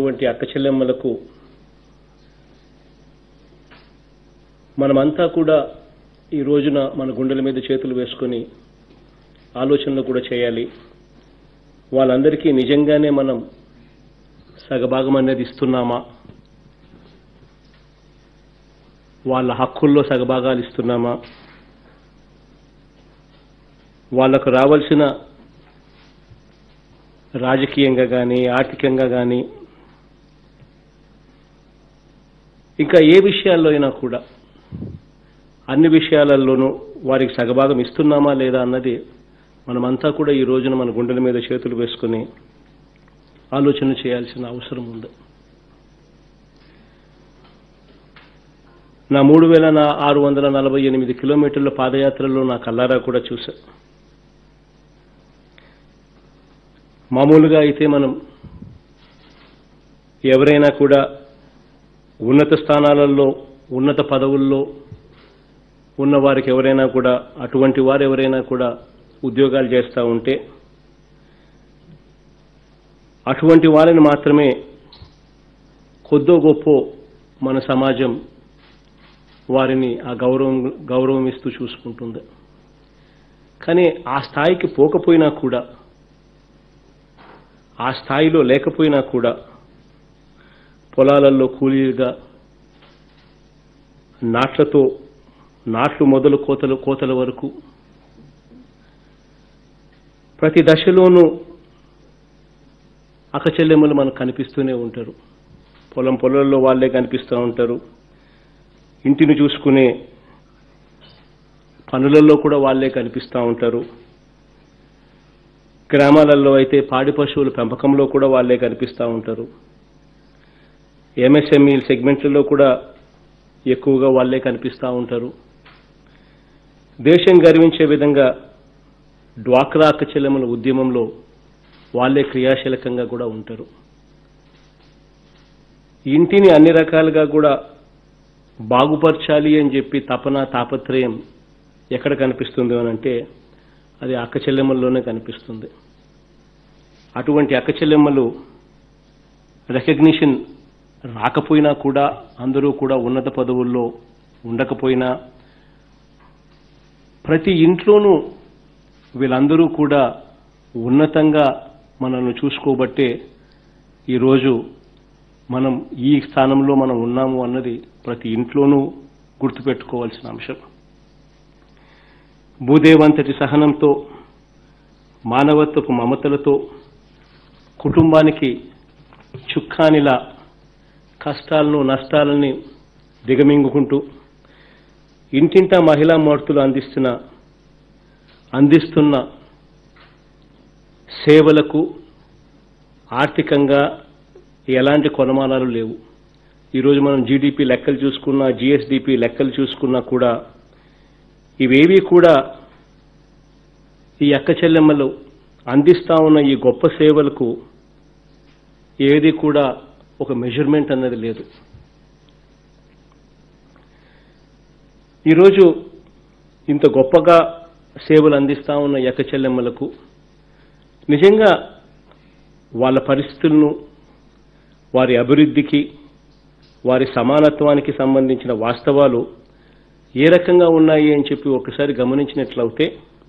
ఉన్నటువంటి అక్క చెల్లెమ్మలకు మనమంతా కూడా ఈ రోజున మన గుండెల మీద చేతులు వేసుకొని ఆలోచనలు కూడా చేయాలి వాళ్ళందరికీ నిజంగానే మనం సగభాగం అనేది ఇస్తున్నామా వాళ్ళ హక్కుల్లో సగభాగాలు ఇస్తున్నామా వాళ్లకు రావాల్సిన రాజకీయంగా కానీ ఆర్థికంగా కానీ ఇంకా ఏ విషయాల్లో అయినా కూడా అన్ని విషయాలలోనూ వారికి సగభాగం ఇస్తున్నామా లేదా అన్నది మనమంతా కూడా ఈ రోజున మన గుండెల మీద చేతులు వేసుకుని ఆలోచన చేయాల్సిన అవసరం ఉంది నా మూడు వేల నా ఆరు వందల నలభై ఎనిమిది కిలోమీటర్ల పాదయాత్రలో నా కల్లారా కూడా చూశా మామూలుగా అయితే మనం ఎవరైనా కూడా ఉన్నత స్థానాలలో ఉన్నత పదవుల్లో ఉన్న వారికి ఎవరైనా కూడా అటువంటి వారు ఎవరైనా కూడా ఉద్యోగాలు చేస్తూ ఉంటే అటువంటి వారిని మాత్రమే కొద్దో గొప్ప మన సమాజం వారిని ఆ గౌరవం గౌరవం ఇస్తూ చూసుకుంటుంది కానీ ఆ స్థాయికి పోకపోయినా కూడా ఆ స్థాయిలో లేకపోయినా కూడా పొలాలలో కూలీలుగా నాట్లతో నాట్లు మొదలు కోతలు కోతల వరకు ప్రతి దశలోనూ అకచెల్లెమ్మలు మనకు కనిపిస్తూనే ఉంటారు పొలం పొలాల్లో వాళ్ళే కనిపిస్తూ ఉంటారు ఇంటిని చూసుకునే పనులలో కూడా వాళ్ళే కనిపిస్తూ ఉంటారు గ్రామాలలో అయితే పాడి పశువుల పెంపకంలో కూడా వాళ్ళే కనిపిస్తూ ఉంటారు ఎంఎస్ఎంఈ సెగ్మెంట్లలో కూడా ఎక్కువగా వాళ్ళే కనిపిస్తూ ఉంటారు దేశం గర్వించే విధంగా డ్వాక్రా అక్కచెల్లెమ్మల ఉద్యమంలో వాళ్ళే క్రియాశీలకంగా కూడా ఉంటారు ఇంటిని అన్ని రకాలుగా కూడా బాగుపరచాలి అని చెప్పి తపన తాపత్రయం ఎక్కడ కనిపిస్తుంది అని అంటే అది అక్క చెల్లెమ్మల్లోనే కనిపిస్తుంది అటువంటి అక్క చెల్లెమ్మలు రికగ్నిషన్ రాకపోయినా కూడా అందరూ కూడా ఉన్నత పదవుల్లో ఉండకపోయినా ప్రతి ఇంట్లోనూ వీళ్ళందరూ కూడా ఉన్నతంగా మనల్ని చూసుకోబట్టే ఈరోజు మనం ఈ స్థానంలో మనం ఉన్నాము అన్నది ప్రతి ఇంట్లోనూ గుర్తుపెట్టుకోవాల్సిన అంశం భూదేవంతటి సహనంతో మానవత్వపు మమతలతో కుటుంబానికి చుక్కానిలా కష్టాలను నష్టాలని దిగమింగుకుంటూ ఇంటింటా మహిళా మూర్తులు అందిస్తున్న అందిస్తున్న సేవలకు ఆర్థికంగా ఎలాంటి కొలమానాలు లేవు ఈరోజు మనం జీడిపి లెక్కలు చూసుకున్నా జిఎస్డిపి లెక్కలు చూసుకున్నా కూడా ఇవేవి కూడా ఈ అక్క చెల్లెమ్మలు అందిస్తా ఉన్న ఈ గొప్ప సేవలకు ఏది కూడా ఒక మెజర్మెంట్ అన్నది లేదు ఈరోజు ఇంత గొప్పగా సేవలు అందిస్తా ఉన్న ఈ అక్క చెల్లెమ్మలకు నిజంగా వాళ్ళ పరిస్థితులను వారి అభివృద్ధికి వారి సమానత్వానికి సంబంధించిన వాస్తవాలు ఏ రకంగా ఉన్నాయి అని చెప్పి ఒకసారి గమనించినట్లయితే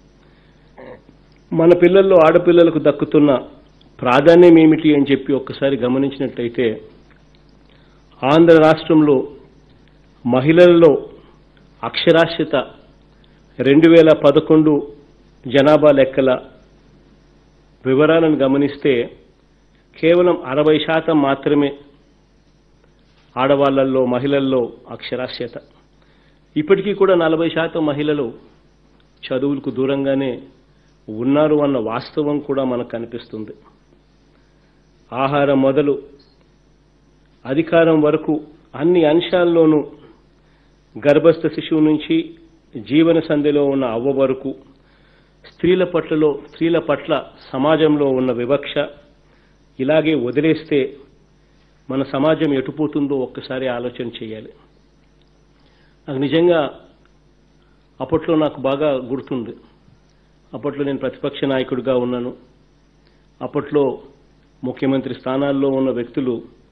మన పిల్లల్లో ఆడపిల్లలకు దక్కుతున్న ప్రాధాన్యం ఏమిటి అని చెప్పి ఒక్కసారి గమనించినట్లయితే ఆంధ్ర రాష్ట్రంలో మహిళల్లో అక్షరాస్యత రెండు వేల పదకొండు జనాభా లెక్కల వివరాలను గమనిస్తే కేవలం అరవై శాతం మాత్రమే ఆడవాళ్లలో మహిళల్లో అక్షరాస్యత ఇప్పటికీ కూడా నలభై శాతం మహిళలు చదువులకు దూరంగానే ఉన్నారు అన్న వాస్తవం కూడా మనకు కనిపిస్తుంది ఆహారం మొదలు అధికారం వరకు అన్ని అంశాల్లోనూ గర్భస్థ శిశువు నుంచి జీవన సంధిలో ఉన్న అవ్వ వరకు స్త్రీల పట్లలో స్త్రీల పట్ల సమాజంలో ఉన్న వివక్ష ఇలాగే వదిలేస్తే మన సమాజం ఎటుపోతుందో ఒక్కసారి ఆలోచన చేయాలి నాకు నిజంగా అప్పట్లో నాకు బాగా గుర్తుంది అప్పట్లో నేను ప్రతిపక్ష నాయకుడిగా ఉన్నాను అప్పట్లో ముఖ్యమంత్రి స్థానాల్లో ఉన్న వ్యక్తులు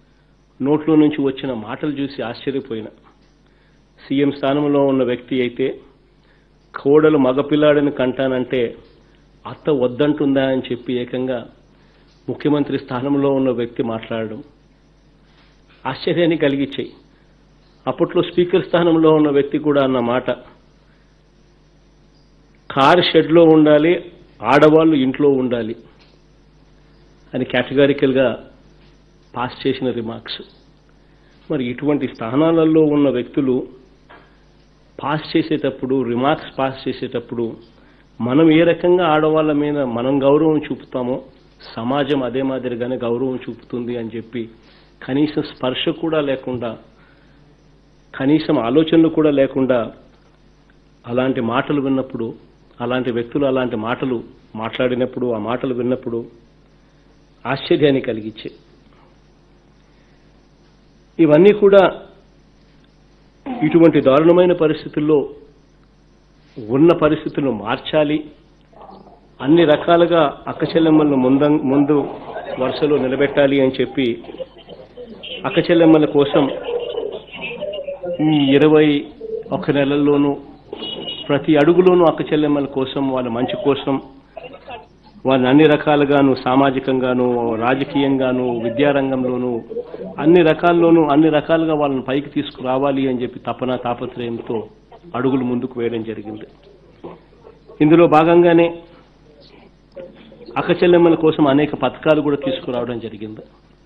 నోట్లో నుంచి వచ్చిన మాటలు చూసి ఆశ్చర్యపోయిన సీఎం స్థానంలో ఉన్న వ్యక్తి అయితే కోడలు మగపిల్లాడిని కంటానంటే అత్త వద్దంటుందా అని చెప్పి ఏకంగా ముఖ్యమంత్రి స్థానంలో ఉన్న వ్యక్తి మాట్లాడడం ఆశ్చర్యాన్ని కలిగించాయి అప్పట్లో స్పీకర్ స్థానంలో ఉన్న వ్యక్తి కూడా అన్న మాట కార్ షెడ్లో ఉండాలి ఆడవాళ్ళు ఇంట్లో ఉండాలి అని కేటగారికల్గా పాస్ చేసిన రిమార్క్స్ మరి ఇటువంటి స్థానాలలో ఉన్న వ్యక్తులు పాస్ చేసేటప్పుడు రిమార్క్స్ పాస్ చేసేటప్పుడు మనం ఏ రకంగా ఆడవాళ్ళ మీద మనం గౌరవం చూపుతామో సమాజం అదే మాదిరిగానే గౌరవం చూపుతుంది అని చెప్పి కనీసం స్పర్శ కూడా లేకుండా కనీసం ఆలోచనలు కూడా లేకుండా అలాంటి మాటలు విన్నప్పుడు అలాంటి వ్యక్తులు అలాంటి మాటలు మాట్లాడినప్పుడు ఆ మాటలు విన్నప్పుడు ఆశ్చర్యాన్ని కలిగించే ఇవన్నీ కూడా ఇటువంటి దారుణమైన పరిస్థితుల్లో ఉన్న పరిస్థితులను మార్చాలి అన్ని రకాలుగా అక్కచెల్లెమ్మలను ముంద ముందు వరుసలో నిలబెట్టాలి అని చెప్పి అక్కచెల్లెమ్మల కోసం ఈ ఇరవై ఒక నెలల్లోనూ ప్రతి అడుగులోనూ అక్కచెల్లెమ్మల కోసం వాళ్ళ మంచి కోసం వాళ్ళని అన్ని రకాలుగాను సామాజికంగాను రాజకీయంగాను విద్యారంగంలోనూ అన్ని రకాల్లోనూ అన్ని రకాలుగా వాళ్ళని పైకి తీసుకురావాలి అని చెప్పి తపన తాపత్రయంతో అడుగులు ముందుకు వేయడం జరిగింది ఇందులో భాగంగానే అక్కచెల్లెమ్మల కోసం అనేక పథకాలు కూడా తీసుకురావడం జరిగింది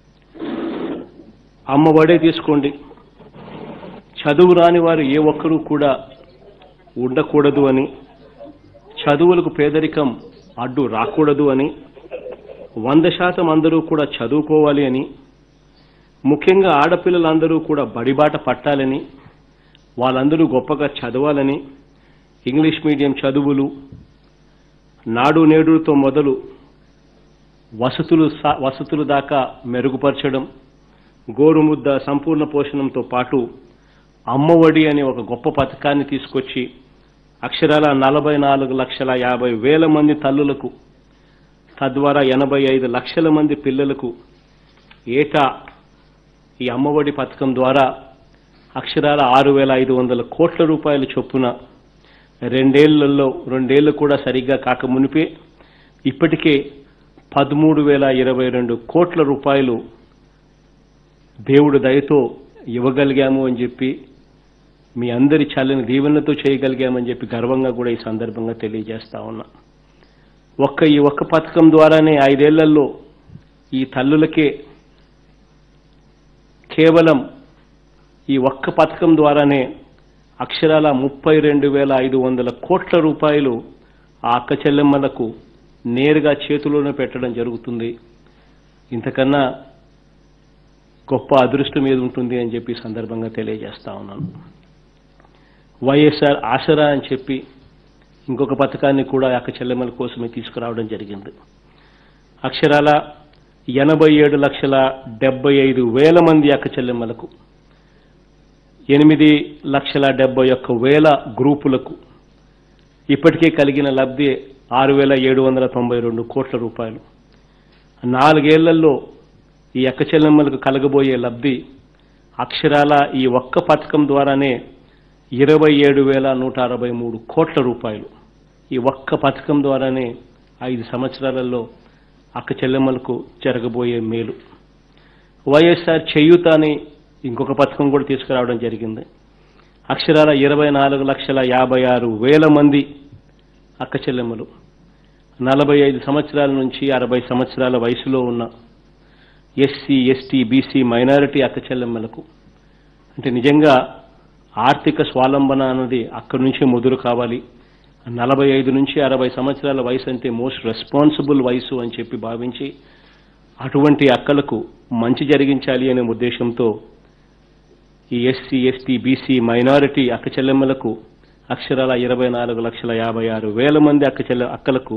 అమ్మ ఒడే తీసుకోండి చదువు రాని వారు ఏ ఒక్కరూ కూడా ఉండకూడదు అని చదువులకు పేదరికం అడ్డు రాకూడదు అని వంద శాతం అందరూ కూడా చదువుకోవాలి అని ముఖ్యంగా ఆడపిల్లలందరూ కూడా బడిబాట పట్టాలని వాళ్ళందరూ గొప్పగా చదవాలని ఇంగ్లీష్ మీడియం చదువులు నాడు నేడుతో మొదలు వసతులు సా- వసతులు దాకా మెరుగుపరచడం గోరుముద్ద సంపూర్ణ పోషణంతో పాటు అమ్మఒడి అనే ఒక గొప్ప పథకాన్ని తీసుకొచ్చి అక్షరాల నలభై నాలుగు లక్షల యాభై వేల మంది తల్లులకు తద్వారా ఎనభై ఐదు లక్షల మంది పిల్లలకు ఏటా ఈ అమ్మఒడి పథకం ద్వారా అక్షరాల ఆరు వేల ఐదు వందల కోట్ల రూపాయల చొప్పున రెండేళ్లలో రెండేళ్లు కూడా సరిగ్గా కాక మునిపే ఇప్పటికే పదమూడు వేల ఇరవై రెండు కోట్ల రూపాయలు దేవుడు దయతో ఇవ్వగలిగాము అని చెప్పి మీ అందరి చల్లని దీవెనలతో చేయగలిగామని చెప్పి గర్వంగా కూడా ఈ సందర్భంగా తెలియజేస్తా ఉన్నా ఒక్క ఈ ఒక్క పథకం ద్వారానే ఐదేళ్లలో ఈ తల్లులకే కేవలం ఈ ఒక్క పథకం ద్వారానే అక్షరాల ముప్పై రెండు వేల ఐదు వందల కోట్ల రూపాయలు ఆ అక్క చెల్లెమ్మలకు నేరుగా చేతిలోనే పెట్టడం జరుగుతుంది ఇంతకన్నా గొప్ప అదృష్టం ఏది ఉంటుంది అని చెప్పి ఈ సందర్భంగా తెలియజేస్తా ఉన్నాను వైఎస్ఆర్ ఆసరా అని చెప్పి ఇంకొక పథకాన్ని కూడా అక్క చెల్లెమ్మల కోసమే తీసుకురావడం జరిగింది అక్షరాల ఎనభై ఏడు లక్షల డెబ్బై ఐదు వేల మంది అక్క చెల్లెమ్మలకు ఎనిమిది లక్షల డెబ్బై ఒక్క వేల గ్రూపులకు ఇప్పటికే కలిగిన లబ్ధి ఆరు వేల ఏడు వందల తొంభై రెండు కోట్ల రూపాయలు నాలుగేళ్లలో ఈ అక్క చెల్లెమ్మలకు కలగబోయే లబ్ధి అక్షరాల ఈ ఒక్క పథకం ద్వారానే ఇరవై ఏడు వేల నూట అరవై మూడు కోట్ల రూపాయలు ఈ ఒక్క పథకం ద్వారానే ఐదు సంవత్సరాలలో అక్క చెల్లెమ్మలకు జరగబోయే మేలు వైఎస్ఆర్ చేయూత అని ఇంకొక పథకం కూడా తీసుకురావడం జరిగింది అక్షరాల ఇరవై నాలుగు లక్షల యాభై ఆరు వేల మంది అక్క చెల్లెమ్మలు నలభై ఐదు సంవత్సరాల నుంచి అరవై సంవత్సరాల వయసులో ఉన్న ఎస్సీ ఎస్టీ బీసీ మైనారిటీ అక్క చెల్లెమ్మలకు అంటే నిజంగా ఆర్థిక స్వాలంబన అన్నది అక్కడి నుంచి మొదలు కావాలి నలభై ఐదు నుంచి అరవై సంవత్సరాల వయసు అంటే మోస్ట్ రెస్పాన్సిబుల్ వయసు అని చెప్పి భావించి అటువంటి అక్కలకు మంచి జరిగించాలి అనే ఉద్దేశంతో ఈ ఎస్సీ ఎస్టీ బీసీ మైనారిటీ అక్క చెల్లెమ్మలకు అక్షరాల ఇరవై నాలుగు లక్షల యాభై ఆరు వేల మంది అక్క చెల్లె అక్కలకు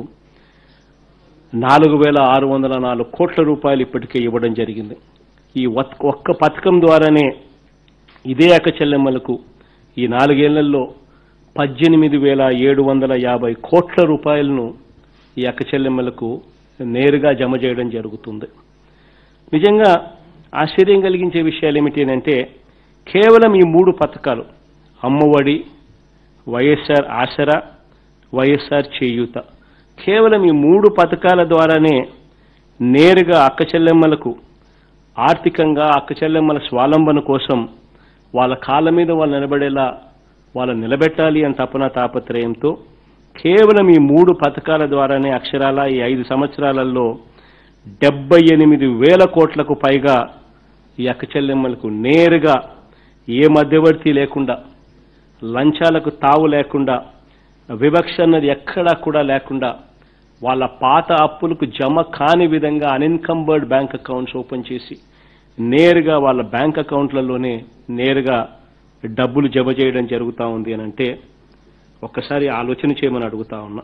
నాలుగు వేల ఆరు వందల నాలుగు కోట్ల రూపాయలు ఇప్పటికే ఇవ్వడం జరిగింది ఈ ఒక్- ఒక్క పథకం ద్వారానే ఇదే అక్క చెల్లెమ్మలకు ఈ నాలుగేళ్లలో పద్దెనిమిది వేల ఏడు వందల యాభై కోట్ల రూపాయలను ఈ అక్క చెల్లెమ్మలకు నేరుగా జమ చేయడం జరుగుతుంది నిజంగా ఆశ్చర్యం కలిగించే విషయాలు ఏమిటి అని అంటే కేవలం ఈ మూడు పథకాలు అమ్మఒడి వైఎస్ఆర్ ఆసరా వైఎస్ఆర్ చేయూత కేవలం ఈ మూడు పథకాల ద్వారానే నేరుగా అక్క చెల్లెమ్మలకు ఆర్థికంగా అక్క చెల్లెమ్మల స్వాలంబన కోసం వాళ్ళ కాళ్ళ మీద వాళ్ళు నిలబడేలా వాళ్ళని నిలబెట్టాలి అని తపన తాపత్రయంతో కేవలం ఈ మూడు పథకాల ద్వారానే అక్షరాల ఈ ఐదు సంవత్సరాలలో డెబ్బై ఎనిమిది వేల కోట్లకు పైగా ఈ అక్క చెల్లెమ్మలకు నేరుగా ఏ మధ్యవర్తి లేకుండా లంచాలకు తావు లేకుండా వివక్ష అన్నది ఎక్కడా కూడా లేకుండా వాళ్ళ పాత అప్పులకు జమ కాని విధంగా అన్ఇన్కంబర్డ్ బ్యాంక్ అకౌంట్స్ ఓపెన్ చేసి నేరుగా వాళ్ళ బ్యాంక్ అకౌంట్లలోనే నేరుగా డబ్బులు జమ చేయడం జరుగుతూ ఉంది అని అంటే ఒక్కసారి ఆలోచన చేయమని అడుగుతా ఉన్నా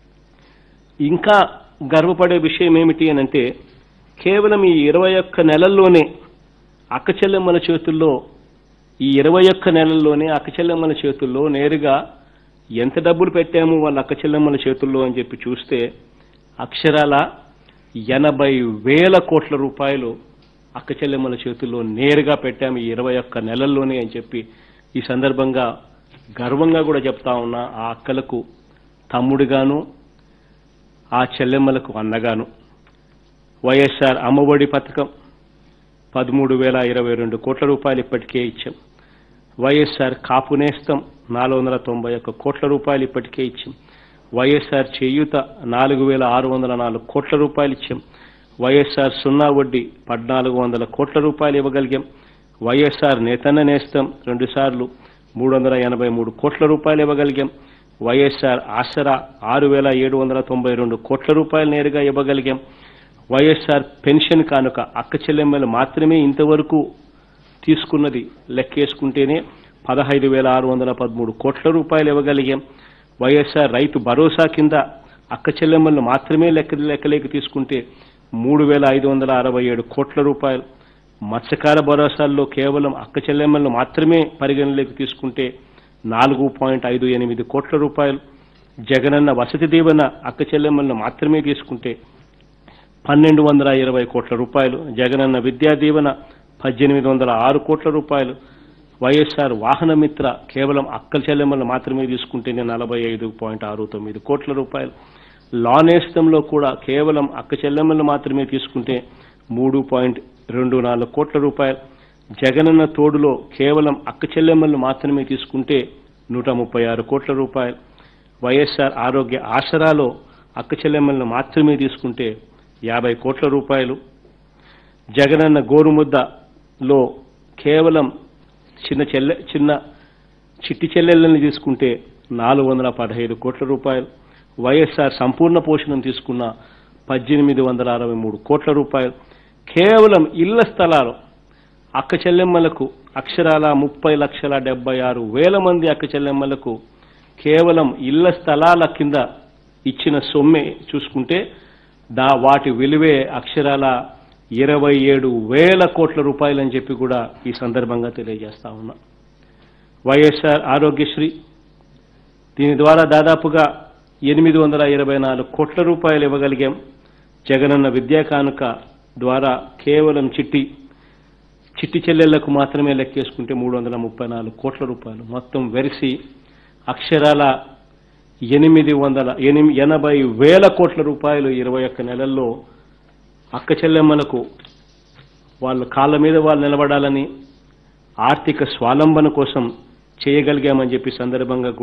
ఇంకా గర్వపడే విషయం ఏమిటి అని అంటే కేవలం ఈ ఇరవై ఒక్క నెలల్లోనే అక్క చెల్లెమ్మల చేతుల్లో ఈ ఇరవై ఒక్క నెలల్లోనే అక్క చెల్లెమ్మల చేతుల్లో నేరుగా ఎంత డబ్బులు పెట్టాము వాళ్ళ అక్క చెల్లెమ్మల చేతుల్లో అని చెప్పి చూస్తే అక్షరాల ఎనభై వేల కోట్ల రూపాయలు అక్క చెల్లెమ్మల చేతుల్లో నేరుగా పెట్టాము ఈ ఇరవై ఒక్క నెలల్లోనే అని చెప్పి ఈ సందర్భంగా గర్వంగా కూడా చెప్తా ఉన్నా ఆ అక్కలకు తమ్ముడిగాను ఆ చెల్లెమ్మలకు అన్నగాను వైఎస్ఆర్ అమ్మఒడి పథకం పదమూడు వేల ఇరవై రెండు కోట్ల రూపాయలు ఇప్పటికే ఇచ్చాం వైఎస్ఆర్ కాపు నేస్తం నాలుగు వందల తొంభై ఒక్క కోట్ల రూపాయలు ఇప్పటికే ఇచ్చాం వైఎస్ఆర్ చేయూత నాలుగు వేల ఆరు వందల నాలుగు కోట్ల రూపాయలు ఇచ్చాం వైఎస్ఆర్ సున్నా వడ్డీ పద్నాలుగు వందల కోట్ల రూపాయలు ఇవ్వగలిగాం వైఎస్ఆర్ నేతన్న నేస్తం రెండుసార్లు మూడు వందల ఎనభై మూడు కోట్ల రూపాయలు ఇవ్వగలిగాం వైఎస్ఆర్ ఆసరా ఆరు వేల ఏడు వందల తొంభై రెండు కోట్ల రూపాయలు నేరుగా ఇవ్వగలిగాం వైఎస్ఆర్ పెన్షన్ కానుక అక్క చెల్లెమ్మలు మాత్రమే ఇంతవరకు తీసుకున్నది లెక్కేసుకుంటేనే పదహైదు వేల ఆరు వందల పదమూడు కోట్ల రూపాయలు ఇవ్వగలిగాం వైఎస్ఆర్ రైతు భరోసా కింద అక్క చెల్లెమ్మలను మాత్రమే లెక్క లెక్కలేక తీసుకుంటే మూడు వేల ఐదు వందల అరవై ఏడు కోట్ల రూపాయలు మత్స్యకార భరోసాల్లో కేవలం అక్క చెల్లెమ్మలను మాత్రమే పరిగణలోకి తీసుకుంటే నాలుగు పాయింట్ ఐదు ఎనిమిది కోట్ల రూపాయలు జగనన్న వసతి దీవెన అక్క చెల్లెమ్మలను మాత్రమే తీసుకుంటే పన్నెండు వందల ఇరవై కోట్ల రూపాయలు జగనన్న విద్యా దీవెన పద్దెనిమిది వందల ఆరు కోట్ల రూపాయలు వైఎస్ఆర్ వాహన మిత్ర కేవలం అక్కల చెల్లెమ్మలు మాత్రమే తీసుకుంటేనే నలభై ఐదు పాయింట్ ఆరు తొమ్మిది కోట్ల రూపాయలు లానేస్తంలో కూడా కేవలం అక్క చెల్లెమ్మలు మాత్రమే తీసుకుంటే మూడు పాయింట్ రెండు నాలుగు కోట్ల రూపాయలు జగనన్న తోడులో కేవలం అక్క చెల్లెమ్మలు మాత్రమే తీసుకుంటే నూట ముప్పై ఆరు కోట్ల రూపాయలు వైఎస్ఆర్ ఆరోగ్య ఆసరాలో అక్క చెల్లెమ్మలను మాత్రమే తీసుకుంటే యాభై కోట్ల రూపాయలు జగనన్న గోరుముద్దలో కేవలం చిన్న చెల్లె చిన్న చిట్టి చెల్లెళ్ళని తీసుకుంటే నాలుగు వందల పదహైదు కోట్ల రూపాయలు వైఎస్ఆర్ సంపూర్ణ పోషణం తీసుకున్న పద్దెనిమిది వందల అరవై మూడు కోట్ల రూపాయలు కేవలం ఇళ్ల స్థలాలు అక్క చెల్లెమ్మలకు అక్షరాల ముప్పై లక్షల డెబ్బై ఆరు వేల మంది అక్క చెల్లెమ్మలకు కేవలం ఇళ్ల స్థలాల కింద ఇచ్చిన సొమ్మే చూసుకుంటే దా వాటి విలువే అక్షరాల ఇరవై ఏడు వేల కోట్ల రూపాయలని చెప్పి కూడా ఈ సందర్భంగా తెలియజేస్తా ఉన్నా వైఎస్ఆర్ ఆరోగ్యశ్రీ దీని ద్వారా దాదాపుగా ఎనిమిది వందల ఇరవై నాలుగు కోట్ల రూపాయలు ఇవ్వగలిగాం జగనన్న విద్యా కానుక ద్వారా కేవలం చిట్టి చిట్టి చెల్లెళ్లకు మాత్రమే లెక్కేసుకుంటే మూడు వందల ముప్పై నాలుగు కోట్ల రూపాయలు మొత్తం వెరిసి అక్షరాల ఎనిమిది వందల ఎనిమి ఎనభై వేల కోట్ల రూపాయలు ఇరవై ఒక్క నెలల్లో అక్క చెల్లెమ్మలకు వాళ్ళ కాళ్ళ మీద వాళ్ళు నిలబడాలని ఆర్థిక స్వాలంబన కోసం చేయగలిగామని చెప్పి సందర్భంగా